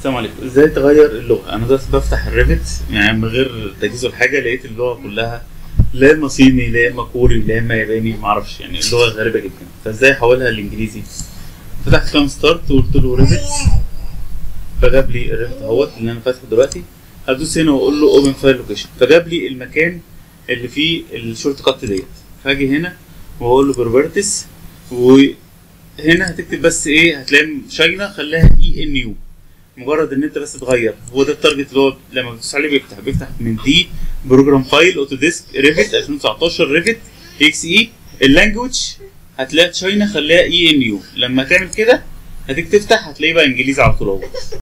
السلام عليكم ازاي تغير اللغه انا دلوقتي بفتح الريفت يعني من غير تجهيز ولا حاجه لقيت اللغه كلها لا اما صيني لا اما كوري لا اما ياباني معرفش يعني اللغه غريبه جدا فازاي احولها لانجليزي فتحت كام ستارت وقلت له ريفت فجاب لي الريفت اهوت اللي انا فاتحه دلوقتي هدوس هنا واقول له اوبن فايل لوكيشن فجاب لي المكان اللي فيه الشورت كات ديت فاجي هنا واقول له بروبرتس وهنا هتكتب بس ايه هتلاقي شاينا خليها اي ان يو مجرد ان انت بس تغير هو ده التارجت اللي هو لما بتدوس عليه بيفتح بيفتح من دي بروجرام فايل اوتوديسك ريفت 2019 ريفت اكس اي اللانجوج هتلاقي تشاينا خليها اي ان يو لما تعمل كده هتيجي تفتح هتلاقيه بقى انجليزي على طول اهو